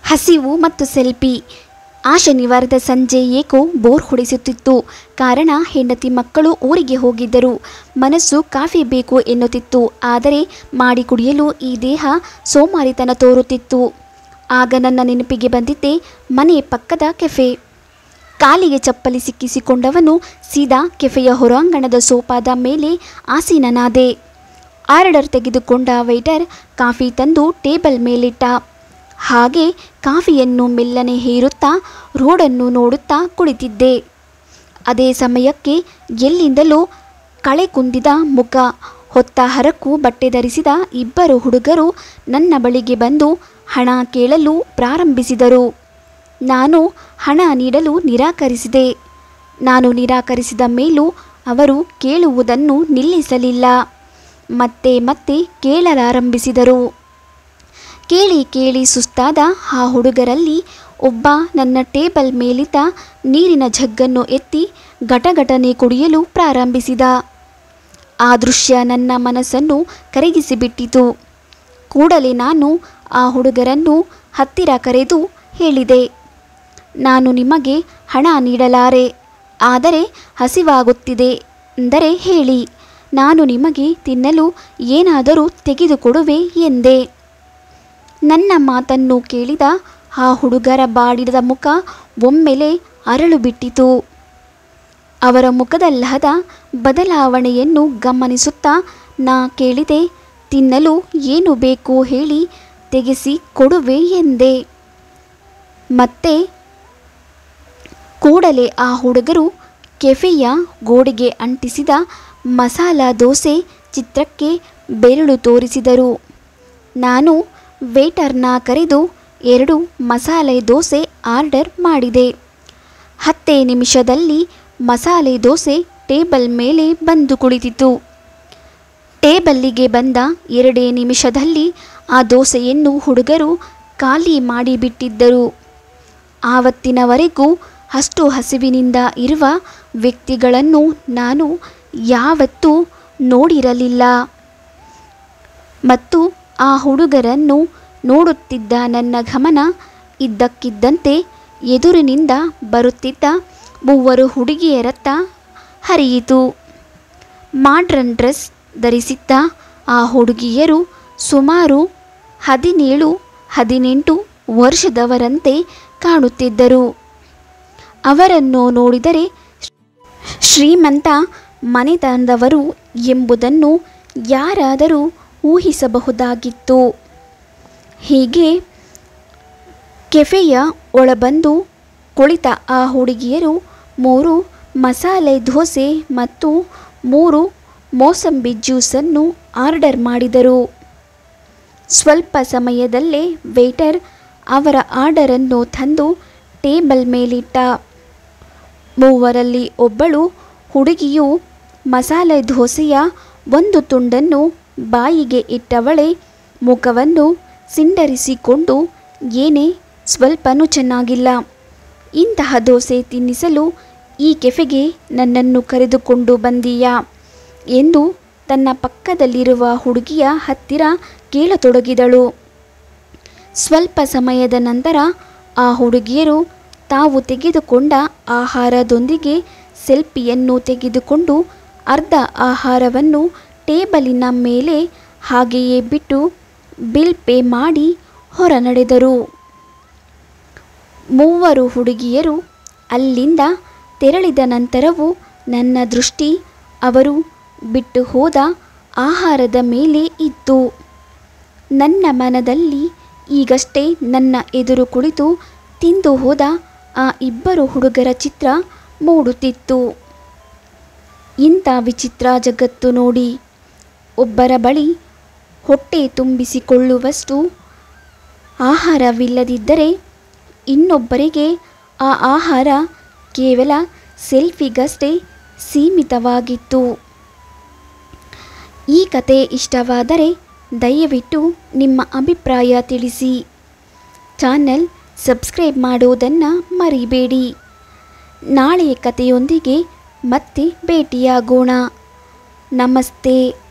ಹಸಿವು ಮತ್ತು ಸೆಲ್ಫಿ ಆ ಶನಿವಾರದ ಸಂಜೆ ಏಕೋ ಬೋರ್ ಹೊಡೆಸುತ್ತಿತ್ತು ಕಾರಣ ಹೆಂಡತಿ ಮಕ್ಕಳು ಊರಿಗೆ ಹೋಗಿದ್ದರು ಮನಸ್ಸು ಕಾಫಿ ಬೇಕು ಎನ್ನುತ್ತಿತ್ತು ಆದರೆ ಮಾಡಿ ಕುಡಿಯಲು ಈ ದೇಹ ಸೋಮಾರಿತನ ತೋರುತ್ತಿತ್ತು ಆಗ ನನ್ನ ನೆನಪಿಗೆ ಬಂದಿದ್ದೆ ಮನೆ ಪಕ್ಕದ ಕೆಫೆ ಕಾಲಿಗೆ ಚಪ್ಪಲಿ ಸಿಕ್ಕಿಸಿಕೊಂಡವನು ಸೀದಾ ಕೆಫೆಯ ಹೊರಾಂಗಣದ ಸೋಫಾದ ಮೇಲೆ ಆಸೀನನಾದೆ ಆರ್ಡರ್ ತೆಗೆದುಕೊಂಡ ವೈಟರ್ ಕಾಫಿ ತಂದು ಟೇಬಲ್ ಮೇಲಿಟ್ಟ ಹಾಗೆ ಕಾಫಿಯನ್ನು ಮೆಲ್ಲನೆ ಹೇರುತ್ತಾ ರೋಡನ್ನು ನೋಡುತ್ತಾ ಕುಳಿತಿದ್ದೆ ಅದೇ ಸಮಯಕ್ಕೆ ಎಲ್ಲಿಂದಲೋ ಕಳೆ ಕುಂದಿದ ಮುಖ ಹೊತ್ತ ಹರಕು ಬಟ್ಟೆ ಧರಿಸಿದ ಇಬ್ಬರು ಹುಡುಗರು ನನ್ನ ಬಳಿಗೆ ಬಂದು ಹಣ ಕೇಳಲು ಪ್ರಾರಂಭಿಸಿದರು ನಾನು ಹಣ ನೀಡಲು ನಿರಾಕರಿಸಿದೆ ನಾನು ನಿರಾಕರಿಸಿದ ಮೇಲೂ ಅವರು ಕೇಳುವುದನ್ನು ನಿಲ್ಲಿಸಲಿಲ್ಲ ಮತ್ತೆ ಮತ್ತೆ ಕೇಳಲಾರಂಭಿಸಿದರು ಕೇಳಿ ಕೇಳಿ ಸುಸ್ತಾದ ಆ ಹುಡುಗರಲ್ಲಿ ಒಬ್ಬ ನನ್ನ ಟೇಬಲ್ ಮೇಲಿದ್ದ ನೀರಿನ ಜಗ್ಗನ್ನು ಎತ್ತಿ ಘಟಘಟನೆ ಕುಡಿಯಲು ಪ್ರಾರಂಭಿಸಿದ ಆ ದೃಶ್ಯ ನನ್ನ ಮನಸ್ಸನ್ನು ಕರಗಿಸಿಬಿಟ್ಟಿತು ಕೂಡಲೇ ನಾನು ಆ ಹುಡುಗರನ್ನು ಹತ್ತಿರ ಕರೆದು ಹೇಳಿದೆ ನಾನು ನಿಮಗೆ ಹಣ ನೀಡಲಾರೆ ಆದರೆ ಹಸಿವಾಗುತ್ತಿದೆ ಎಂದರೆ ಹೇಳಿ ನಾನು ನಿಮಗೆ ತಿನ್ನಲು ಏನಾದರೂ ತೆಗೆದುಕೊಡುವೆ ಎಂದೆ ನನ್ನ ಮಾತನ್ನು ಕೇಳಿದ ಆ ಹುಡುಗರ ಬಾಡಿದ ಮುಖ ಒಮ್ಮೆಲೆ ಅರಳು ಬಿಟ್ಟಿತು ಅವರ ಮುಖದಲ್ಲಾದ ಬದಲಾವಣೆಯನ್ನು ಗಮನಿಸುತ್ತಾ ನಾ ಕೇಳಿದೆ ತಿನ್ನಲು ಏನು ಬೇಕು ಹೇಳಿ ತೆಗೆಸಿ ಕೊಡುವೆ ಎಂದೆ ಮತ್ತೆ ಕೂಡಲೇ ಆ ಹುಡುಗರು ಕೆಫೆಯ ಗೋಡೆಗೆ ಅಂಟಿಸಿದ ಮಸಾಲ ದೋಸೆ ಚಿತ್ರಕ್ಕೆ ಬೆರಳು ತೋರಿಸಿದರು ನಾನು ವೇಟರ್ನ ಕರೆದು ಎರಡು ಮಸಾಲೆ ದೋಸೆ ಆರ್ಡರ್ ಮಾಡಿದೆ ಹತ್ತೇ ನಿಮಿಷದಲ್ಲಿ ಮಸಾಲೆ ದೋಸೆ ಟೇಬಲ್ ಮೇಲೆ ಬಂದು ಕುಳಿತಿತು ಟೇಬಲ್ಲಿಗೆ ಬಂದ ಎರಡೇ ನಿಮಿಷದಲ್ಲಿ ಆ ದೋಸೆಯನ್ನು ಹುಡುಗರು ಖಾಲಿ ಮಾಡಿಬಿಟ್ಟಿದ್ದರು ಆವತ್ತಿನವರೆಗೂ ಅಷ್ಟು ಹಸಿವಿನಿಂದ ಇರುವ ವ್ಯಕ್ತಿಗಳನ್ನು ನಾನು ಯಾವತ್ತೂ ನೋಡಿರಲಿಲ್ಲ ಮತ್ತು ಆ ಹುಡುಗರನ್ನು ನೋಡುತ್ತಿದ್ದ ನನ್ನ ಗಮನ ಇದ್ದಕ್ಕಿದ್ದಂತೆ ಎದುರಿನಿಂದ ಬರುತ್ತಿದ್ದ ಮೂವರು ಹುಡುಗಿಯರತ್ತ ಹರಿಯಿತು ಮಾಡ್ರನ್ ಡ್ರೆಸ್ ಧರಿಸಿದ್ದ ಆ ಹುಡುಗಿಯರು ಸುಮಾರು ಹದಿನೇಳು ಹದಿನೆಂಟು ವರ್ಷದವರಂತೆ ಕಾಣುತ್ತಿದ್ದರು ಅವರನ್ನು ನೋಡಿದರೆ ಶ್ರೀಮಂತ ಮನೆತನದವರು ಎಂಬುದನ್ನು ಯಾರಾದರೂ ಊಹಿಸಬಹುದಾಗಿತ್ತು ಹೀಗೆ ಕೆಫೆಯ ಒಳಬಂದು ಕುಳಿತ ಆ ಹುಡುಗಿಯರು ಮೂರು ಮಸಾಲೆ ದೋಸೆ ಮತ್ತು ಮೂರು ಮೋಸಂಬಿ ಜ್ಯೂಸನ್ನು ಆರ್ಡರ್ ಮಾಡಿದರು ಸ್ವಲ್ಪ ಸಮಯದಲ್ಲೇ ವೇಟರ್ ಅವರ ಆರ್ಡರನ್ನು ತಂದು ಟೇಬಲ್ ಮೇಲಿಟ್ಟ ಮೂವರಲ್ಲಿ ಒಬ್ಬಳು ಹುಡುಗಿಯು ಮಸಾಲೆ ದೋಸೆಯ ಒಂದು ತುಂಡನ್ನು ಬಾಯಿಗೆ ಇಟ್ಟವಳೆ ಮುಖವನ್ನು ಸಿಂಡರಿಸಿಕೊಂಡು ಏನೇ ಸ್ವಲ್ಪನೂ ಚೆನ್ನಾಗಿಲ್ಲ ಇಂತಹ ದೋಸೆ ತಿನ್ನಿಸಲು ಈ ಕೆಫೆಗೆ ನನ್ನನ್ನು ಕರೆದುಕೊಂಡು ಬಂದೀಯಾ ಎಂದು ತನ್ನ ಪಕ್ಕದಲ್ಲಿರುವ ಹುಡುಗಿಯ ಹತ್ತಿರ ಕೇಳತೊಡಗಿದಳು ಸ್ವಲ್ಪ ಸಮಯದ ನಂತರ ಆ ಹುಡುಗಿಯರು ತಾವು ತೆಗೆದುಕೊಂಡ ಆಹಾರದೊಂದಿಗೆ ಸೆಲ್ಫಿಯನ್ನು ತೆಗೆದುಕೊಂಡು ಅರ್ಧ ಆಹಾರವನ್ನು ಟೇಬಲಿನ ಮೇಲೆ ಹಾಗೆಯೇ ಬಿಟ್ಟು ಬಿಲ್ ಪೇ ಮಾಡಿ ಹೊರ ನಡೆದರು ಮೂವರು ಹುಡುಗಿಯರು ಅಲ್ಲಿಂದ ತೆರಳಿದ ನಂತರವೂ ನನ್ನ ದೃಷ್ಟಿ ಅವರು ಬಿಟ್ಟು ಹೋದ ಆಹಾರದ ಮೇಲೆ ಇತ್ತು ನನ್ನ ಮನದಲ್ಲಿ ಈಗಷ್ಟೇ ನನ್ನ ಎದುರು ಕುಳಿತು ತಿಂದು ಹೋದ ಆ ಇಬ್ಬರು ಹುಡುಗರ ಚಿತ್ರ ಮೂಡುತ್ತಿತ್ತು ಇಂಥ ವಿಚಿತ್ರ ಜಗತ್ತು ನೋಡಿ ಒಬ್ಬರ ಬಳಿ ಹೊಟ್ಟೆ ತುಂಬಿಸಿಕೊಳ್ಳುವಷ್ಟು ಆಹಾರವಿಲ್ಲದಿದ್ದರೆ ಇನ್ನೊಬ್ಬರಿಗೆ ಆ ಆಹಾರ ಕೇವಲ ಸೆಲ್ಫಿಗಷ್ಟೇ ಸೀಮಿತವಾಗಿತ್ತು ಈ ಕತೆ ಇಷ್ಟವಾದರೆ ದಯವಿಟ್ಟು ನಿಮ್ಮ ಅಭಿಪ್ರಾಯ ತಿಳಿಸಿ ಚಾನೆಲ್ ಸಬ್ಸ್ಕ್ರೈಬ್ ಮಾಡೋದನ್ನು ಮರಿಬೇಡಿ ನಾಳೆಯ ಕಥೆಯೊಂದಿಗೆ ಮತ್ತೆ ಭೇಟಿಯಾಗೋಣ ನಮಸ್ತೆ